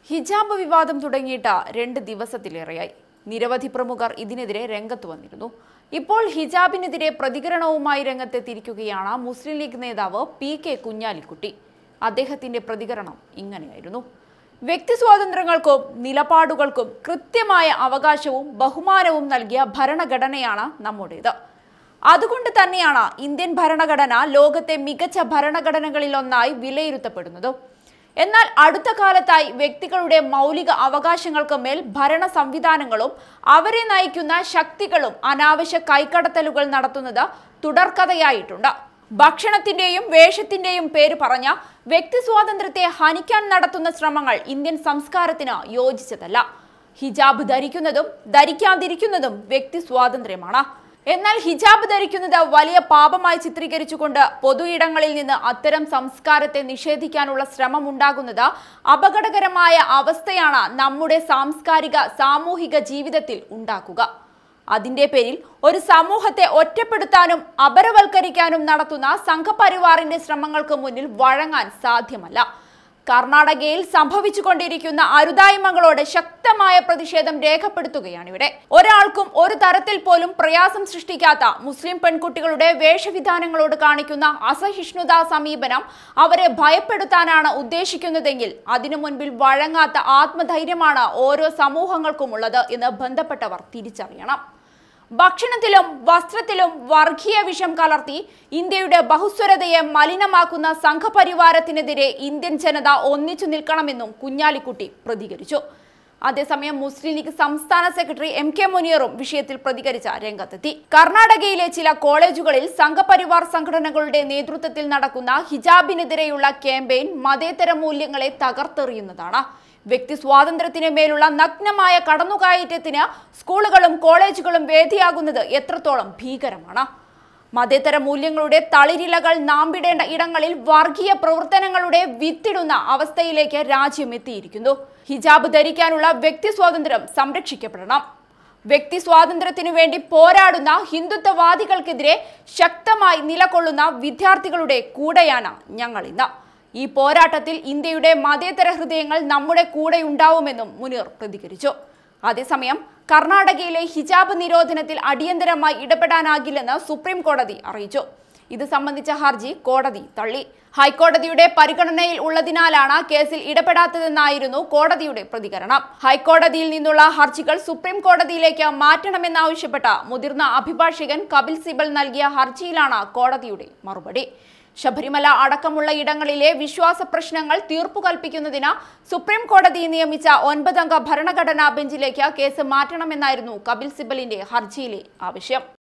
ഹിജാബ് വിവാദം തുടങ്ങിയിട്ട് രണ്ട് ദിവസത്തിലേറെയായി നിരവധി പ്രമുഖർ ഇതിനെതിരെ രംഗത്ത് വന്നിരുന്നു ഇപ്പോൾ ഹിജാബിനെതിരെ പ്രതികരണവുമായി രംഗത്തെത്തിയിരിക്കുകയാണ് മുസ്ലിം ലീഗ് നേതാവ് പി കെ കുഞ്ഞാലിക്കുട്ടി അദ്ദേഹത്തിന്റെ പ്രതികരണം ഇങ്ങനെയായിരുന്നു വ്യക്തി സ്വാതന്ത്ര്യങ്ങൾക്കും നിലപാടുകൾക്കും കൃത്യമായ അവകാശവും ബഹുമാനവും നൽകിയ ഭരണഘടനയാണ് നമ്മുടേത് അതുകൊണ്ട് തന്നെയാണ് ഇന്ത്യൻ ഭരണഘടന ലോകത്തെ മികച്ച ഭരണഘടനകളിലൊന്നായി വിലയിരുത്തപ്പെടുന്നത് എന്നാൽ അടുത്ത കാലത്തായി വ്യക്തികളുടെ മൗലിക അവകാശങ്ങൾക്ക് മേൽ ഭരണ സംവിധാനങ്ങളും അവരെ നയിക്കുന്ന ശക്തികളും അനാവശ്യ കൈക്കടത്തലുകൾ നടത്തുന്നത് തുടർക്കഥയായിട്ടുണ്ട് ഭക്ഷണത്തിന്റെയും വേഷത്തിന്റെയും പേര് പറഞ്ഞ വ്യക്തി സ്വാതന്ത്ര്യത്തെ ഹനിക്കാൻ നടത്തുന്ന ശ്രമങ്ങൾ ഇന്ത്യൻ സംസ്കാരത്തിന് യോജിച്ചതല്ല ഹിജാബ് ധരിക്കുന്നതും ധരിക്കാതിരിക്കുന്നതും വ്യക്തി സ്വാതന്ത്ര്യമാണ് എന്നാൽ ഹിജാബ് ധരിക്കുന്നത് വലിയ പാപമായി ചിത്രീകരിച്ചുകൊണ്ട് പൊതു ഇടങ്ങളിൽ നിന്ന് അത്തരം സംസ്കാരത്തെ നിഷേധിക്കാനുള്ള ശ്രമം ഉണ്ടാകുന്നത് അപകടകരമായ അവസ്ഥയാണ് നമ്മുടെ സാംസ്കാരിക സാമൂഹിക ജീവിതത്തിൽ ഉണ്ടാക്കുക അതിന്റെ പേരിൽ ഒരു സമൂഹത്തെ ഒറ്റപ്പെടുത്താനും അപരവൽക്കരിക്കാനും നടത്തുന്ന സംഘപരിവാറിന്റെ ശ്രമങ്ങൾക്ക് മുന്നിൽ വഴങ്ങാൻ സാധ്യമല്ല കർണാടകയിൽ സംഭവിച്ചുകൊണ്ടിരിക്കുന്ന അരുതായ്മകളോട് ശക്തമായ പ്രതിഷേധം രേഖപ്പെടുത്തുകയാണിവിടെ ഒരാൾക്കും ഒരു തരത്തിൽ പോലും പ്രയാസം സൃഷ്ടിക്കാത്ത മുസ്ലിം പെൺകുട്ടികളുടെ വേഷവിധാനങ്ങളോട് കാണിക്കുന്ന അസഹിഷ്ണുതാ സമീപനം അവരെ ഭയപ്പെടുത്താനാണ് ഉദ്ദേശിക്കുന്നതെങ്കിൽ അതിനു മുൻപിൽ വഴങ്ങാത്ത ആത്മധൈര്യമാണ് ഓരോ സമൂഹങ്ങൾക്കും ഉള്ളത് എന്ന് ബന്ധപ്പെട്ടവർ തിരിച്ചറിയണം ഭക്ഷണത്തിലും വസ്ത്രത്തിലും വർഗീയ വിഷം കലർത്തി ഇന്ത്യയുടെ ബഹുസ്വരതയെ മലിനമാക്കുന്ന സംഘപരിവാരത്തിനെതിരെ ഇന്ത്യൻ ജനത ഒന്നിച്ചു നിൽക്കണമെന്നും കുഞ്ഞാലിക്കുട്ടി പ്രതികരിച്ചു അതേസമയം മുസ്ലിം ലീഗ് സംസ്ഥാന സെക്രട്ടറി എം കെ മുനിയറും വിഷയത്തിൽ പ്രതികരിച്ച രംഗത്തെത്തി കർണാടകയിലെ ചില കോളേജുകളിൽ സംഘപരിവാർ സംഘടനകളുടെ നേതൃത്വത്തിൽ നടക്കുന്ന ഹിജാബിനെതിരെയുള്ള ക്യാമ്പയിൻ മതേതര മൂല്യങ്ങളെ തകർത്തെറിയുന്നതാണ് വ്യക്തി സ്വാതന്ത്ര്യത്തിന് മേലുള്ള നഗ്നമായ കടന്നുകയറ്റത്തിന് സ്കൂളുകളും കോളേജുകളും വേദിയാകുന്നത് എത്രത്തോളം ഭീകരമാണ് മതേതര മൂല്യങ്ങളുടെ തളിരിലകൾ നാമ്പിടേണ്ട ഇടങ്ങളിൽ വർഗീയ പ്രവർത്തനങ്ങളുടെ വിത്തിടുന്ന അവസ്ഥയിലേക്ക് രാജ്യം എത്തിയിരിക്കുന്നു ഹിജാബ് ധരിക്കാനുള്ള വ്യക്തി സ്വാതന്ത്ര്യം സംരക്ഷിക്കപ്പെടണം വ്യക്തി സ്വാതന്ത്ര്യത്തിനു വേണ്ടി പോരാടുന്ന ഹിന്ദുത്വവാദികൾക്കെതിരെ ശക്തമായി നിലകൊള്ളുന്ന വിദ്യാർത്ഥികളുടെ കൂടെയാണ് ഞങ്ങൾ ഇന്ന് ഈ പോരാട്ടത്തിൽ ഇന്ത്യയുടെ മതേതര ഹൃദയങ്ങൾ നമ്മുടെ കൂടെ ഉണ്ടാവുമെന്നും മുനീർ പ്രതികരിച്ചു അതേസമയം കർണാടകയിലെ ഹിജാബ് നിരോധനത്തിൽ അടിയന്തരമായി ഇടപെടാനാകില്ലെന്ന് സുപ്രീം കോടതി അറിയിച്ചു ഇത് സംബന്ധിച്ച ഹർജി കോടതി തള്ളി ഹൈക്കോടതിയുടെ പരിഗണനയിൽ ഉള്ളതിനാലാണ് കേസിൽ ഇടപെടാത്തതെന്നായിരുന്നു കോടതിയുടെ പ്രതികരണം ഹൈക്കോടതിയിൽ നിന്നുള്ള ഹർജികൾ സുപ്രീം കോടതിയിലേക്ക് മാറ്റണമെന്നാവശ്യപ്പെട്ട മുതിർന്ന അഭിഭാഷകൻ കപിൽ സിബൽ നൽകിയ ഹർജിയിലാണ് കോടതിയുടെ മറുപടി ശബരിമല അടക്കമുള്ള ഇടങ്ങളിലെ വിശ്വാസ പ്രശ്നങ്ങൾ തീർപ്പു കൽപ്പിക്കുന്നതിന് സുപ്രീം കോടതി നിയമിച്ച ഒൻപതംഗ ഭരണഘടനാ ബെഞ്ചിലേക്ക് കേസ് മാറ്റണമെന്നായിരുന്നു കപിൽ സിബലിന്റെ ഹർജിയിലെ ആവശ്യം